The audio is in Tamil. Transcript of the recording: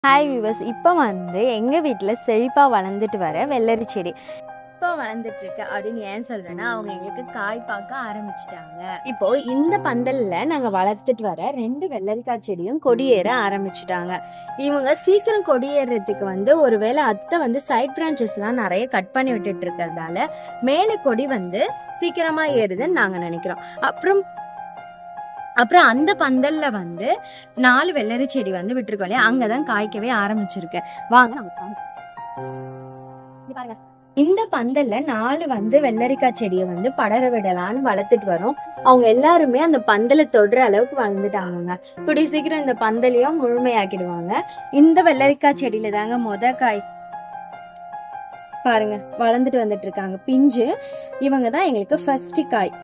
ஹாய் விவஸ் இப்போ வந்து எங்கள் வீட்டில் செழிப்பாக வளர்ந்துட்டு வர வெள்ளரி செடி இப்போ வளர்ந்துட்டு இருக்கு அப்படின்னு ஏன் சொல்றேன்னா அவங்க எங்களுக்கு காய் பார்க்க ஆரம்பிச்சிட்டாங்க இப்போ இந்த பந்தல்ல நாங்க வளர்த்துட்டு வர ரெண்டு வெள்ளரிக்காய் செடியும் கொடியேற ஆரம்பிச்சிட்டாங்க இவங்க சீக்கிரம் கொடியேறதுக்கு வந்து ஒருவேளை அத்தை வந்து சைட் பிரான்ச்சஸ்லாம் நிறைய கட் பண்ணி விட்டுட்டு இருக்கிறதால மேலே கொடி வந்து சீக்கிரமா ஏறுதுன்னு நாங்க நினைக்கிறோம் அப்புறம் அப்புறம் அந்த பந்தல்ல வந்து நாலு வெள்ளரி செடி வந்து விட்டுருக்கோம் இல்லையா அங்கதான் காய்க்கவே ஆரம்பிச்சிருக்கு வாங்க நம்ம காமிப்போம். இங்க பாருங்க இந்த பந்தல்ல நாலு வந்து வெள்ளரிக்காய் செடியை வந்து படர விடலான்னு வளர்த்துட்டு வரோம் அவங்க எல்லாருமே அந்த பந்தலை தொடுற அளவுக்கு வளர்ந்துட்டாங்க கூடிய சீக்கிரம் இந்த பந்தலையும் முழுமையாக்கிடுவாங்க இந்த வெள்ளரிக்காய் செடியில தாங்க மொத காய் பாருங்க வளர்ந்துட்டு வந்துட்டு இருக்காங்க பிஞ்சு இவங்க தான் எங்களுக்கு ஃபர்ஸ்ட் காய்